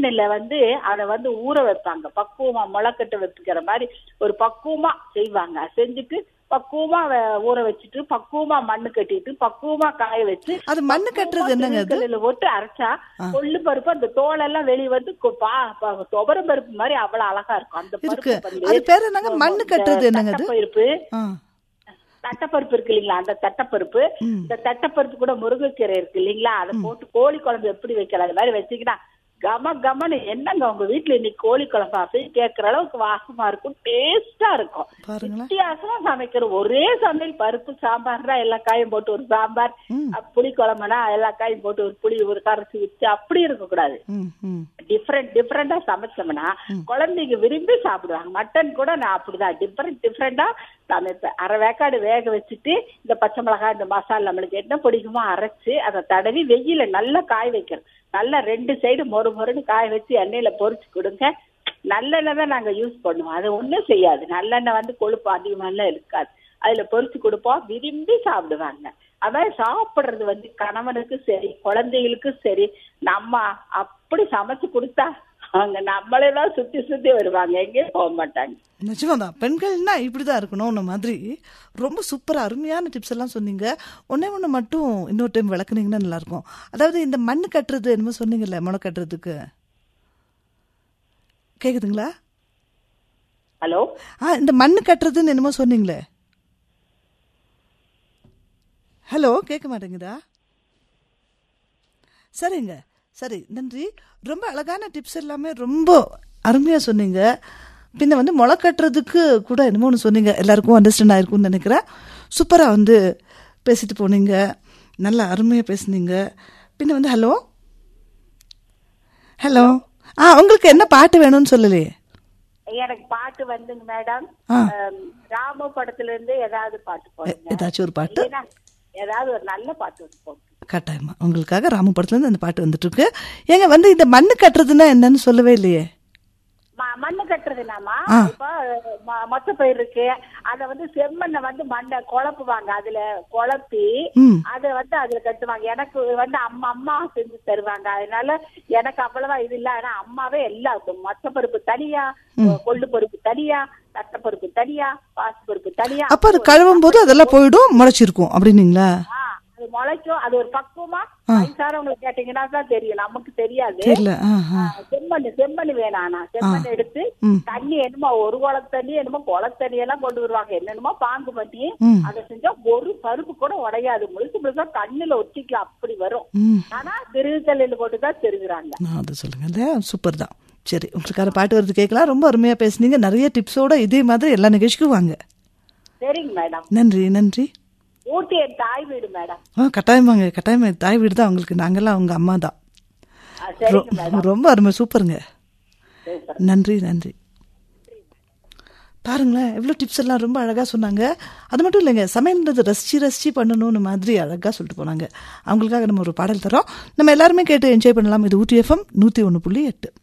மண்ணெண்ணெயில வந்து அதை வந்து ஊற வைப்பாங்க பக்குவமா முளைக்கட்ட வைக்கிற மாதிரி ஒரு பக்குவமா செய்வாங்க செஞ்சுட்டு பக்குவமா வ- ஊற வச்சுட்டு பக்குவமா மண்ணு கட்டிட்டு பக்குவமா காய வச்சு அது மண்ணு கட்டுறது என்னங்க அது திருக்கல்லுல போட்டு அரைச்சா கொள்ளு பருப்பு அந்த தோலெல்லாம் வெளிய வந்து கொ- பா- பா- துவரம் பருப்பு மாதிரி அவ்வளவு அழகா இருக்கும் அந்த இருக்கு பருப்பு வந்து அது பேர் என்னங்க மண்ணு கட்டுறது என்னங்க அது தட்டைப்பருப்பு ஆ தட்டைப்பருப்பு இருக்கு இல்லைங்களா அந்த தட்டைப்பருப்பு இந்த தட்டைப்பருப்பு கூட முருங்கைக்கீரை இருக்கு இல்லைங்களா அதை போட்டு கோழி குழம்பு எப்படி வைக்கலாம் அது மாதிரி வச்சீங்கன்னா கம கமன்னு என்னங்க உங்க வீட்டுல இன்னைக்கு கோழி குழம்பு அப்படின்னு கேட்கற அளவுக்கு வாசமா இருக்கும் டேஸ்டா இருக்கும் பாருங்களேன் வித்தியாசமா சமைக்கிற ஒரே சமையல் பருப்பு சாம்பார்னா எல்லா காயும் போட்டு ஒரு சாம்பார் அஹ் புளி குழம்புனா எல்லா காயும் போட்டு ஒரு புளி ஒரு கரைச்சி வச்சு அப்படி இருக்க கூடாது ம் ம் டிஃப்ரெண்ட் டிஃப்ரெண்டா சமைச்சோம்னா குழந்தைங்க விரும்பி சாப்பிடுவாங்க மட்டன் கூட நான் அப்படிதான் டிஃப்ரெண்ட் டிஃப்ரெண்டா சமைப்பேன் அரை வேக்காடு வேக வச்சுட்டு இந்த பச்சை மிளகாய் இந்த மசாலா நம்மளுக்கு என்ன பிடிக்குமோ அரைச்சு அதை தடவி வெயில நல்லா காய வைக்கணும் நல்லா ரெண்டு சைடு மொறு மொறுன்னு காய வச்சு எண்ணெயில பொரிச்சு கொடுங்க நல்லெண்ணெய் தான் நாங்க யூஸ் பண்ணுவோம் அது ஒண்ணும் செய்யாது நல்லெண்ணெய் வந்து கொழுப்பு அதிகமாலாம் இருக்காது அதுல பொரிச்சு கொடுப்போம் விரும்பி சாப்பிடுவாங்க அதான் சாப்பிடுறது வந்து கணவனுக்கும் சரி குழந்தைகளுக்கும் சரி நம்ம அப்படி சமைச்சு கொடுத்தா அவங்க நம்மளே தான் சுத்தி சுத்தி வருவாங்க எங்கேயும் போக மாட்டாங்க நிஜமாதான் பெண்கள்னா இப்படிதான் இருக்கணும் மாதிரி ரொம்ப சூப்பரா அருமையான டிப்ஸ் எல்லாம் சொன்னீங்க ஒன்னே ஒன்று மட்டும் இன்னொரு டைம் விளக்குனீங்கன்னா நல்லா இருக்கும் அதாவது இந்த மண்ணு கட்டுறது என்னமோ சொன்னீங்கல்ல முளை கட்டுறதுக்கு கேக்குதுங்களா ஹலோ ஆ இந்த மண்ணு கட்டுறதுன்னு என்னமோ சொன்னீங்களே ஹலோ கேட்க மாட்டேங்குதா சரிங்க சரி நன்றி ரொம்ப அழகான டிப்ஸ் எல்லாமே ரொம்ப அருமையா சொன்னீங்க பின்ன வந்து முளை கட்டுறதுக்கு கூட என்னமோ ஒன்று சொன்னீங்க எல்லாருக்கும் அண்டர்ஸ்டாண்ட் ஆயிருக்கும்னு நினைக்கிறேன் சூப்பராக வந்து பேசிட்டு போனீங்க நல்லா அருமையாக பேசுனீங்க பின்ன வந்து ஹலோ ஹலோ ஆ உங்களுக்கு என்ன பாட்டு வேணும்னு சொல்லலையே எனக்கு பாட்டு வந்துங்க மேடம் ஆ. ராமு படத்துல இருந்து ஏதாவது பாட்டு எ- போடுங்க ஏதாச்சும் ஒரு பாட்டு இல்லைன்னா ஏதாவது ஒரு நல்ல பாட்டு வந்து போடுங்க கட்டாயமா உங்களுக்காக ராமு படத்துல இருந்து அந்த பாட்டு வந்துட்டு இருக்கு ஏங்க வந்து இந்த மண்ணு கட்டுறதுன்னா என்னன்னு சொல்லவே இல்லையே ம- மண்ணு கட்டுறதுனாமா ஆ. இப்போ ம- மொச்ச பயிர் இருக்கு அத வந்து செம்மண்ணை வந்து மண்ணை குழப்புவாங்க அதுல குழப்பி ம் அத வந்து அதுல கட்டுவாங்க எனக்கு வந்து அம்மா அம்மா செஞ்சு தருவாங்க அதனால எனக்கு அவ்வளவா இது இல்ல ஆனா அம்மாவே எல்லாம் மொச்ச பருப்பு தனியா கொள்ளு பருப்பு தனியா தட்டைப்பருப்பு தனியா பாசி பருப்பு தனியா அப்ப அது கழுவும் போது அதெல்லாம் போயிடும் முளைச்சிருக்கும் அப்படின்னீங்களா ஆ, அது முளைக்கும் அது ஒரு பக்குவமா வயசானவங்களுக்கு கேட்டீங்கன்னா தான் தெரியும் நமக்கு தெரியாது தெரியல ஆ, ஆ. ஆ, செம்மண்ணு செம்மண்ணு வேணாம் செம்மண் எடுத்து ம். தண்ணி என்னமோ ஒரு குளத்து தண்ணி என்னமோ குளத்து தண்ணி எல்லாம் கொண்டு வருவாங்க என்னென்னமோ பாங்கு பண்ணி ம். அதை செஞ்சா ஒரு பருப்பு கூட உடையாது முழுசு முழுசா கண்ணுல ஒட்டிக்கலாம் அப்படி வரும் ம் ஆனா திருவிக்கல்லில் போட்டு தான் திருகுறாங்க நான் அதை சொல்லுங்க இல்லையா சூப்பர் தான் சரி உங்களுக்கான பாட்டு வருது கேட்கலாம் ரொம்ப அருமையா பேசுனீங்க நிறைய டிப்ஸோட இதே மாதிரி எல்லா நிகழ்ச்சிக்கும் வாங்க சரிங்க மேடம் நன்றி நன்றி ஊட்டி என் தாய் வீடு மேடம் ஆ கட்டாயமாங்க கட்டாயமா தாய் வீடு தான் உங்களுக்கு நாங்கெல்லாம் அவங்க அம்மா தான் ஆ, சரிங்க மேடம் ரொம்ப அருமை சூப்பருங்க சூப்பர். நன்றி நன்றி பாருங்களேன் எவ்வளோ டிப்ஸ் எல்லாம் ரொம்ப அழகாக சொன்னாங்க அது மட்டும் இல்லைங்க சமையல்ன்றது ரசிச்சு ரசிச்சு பண்ணணும்னு மாதிரி அழகாக சொல்லிட்டு போனாங்க அவங்களுக்காக நம்ம ஒரு பாடல் தரோம் நம்ம எல்லாருமே கேட்டு என்ஜாய் பண்ணலாம் இது ஊட்டி எஃப்எம் நூற்றி ஒன்று புள்ளி எட்டு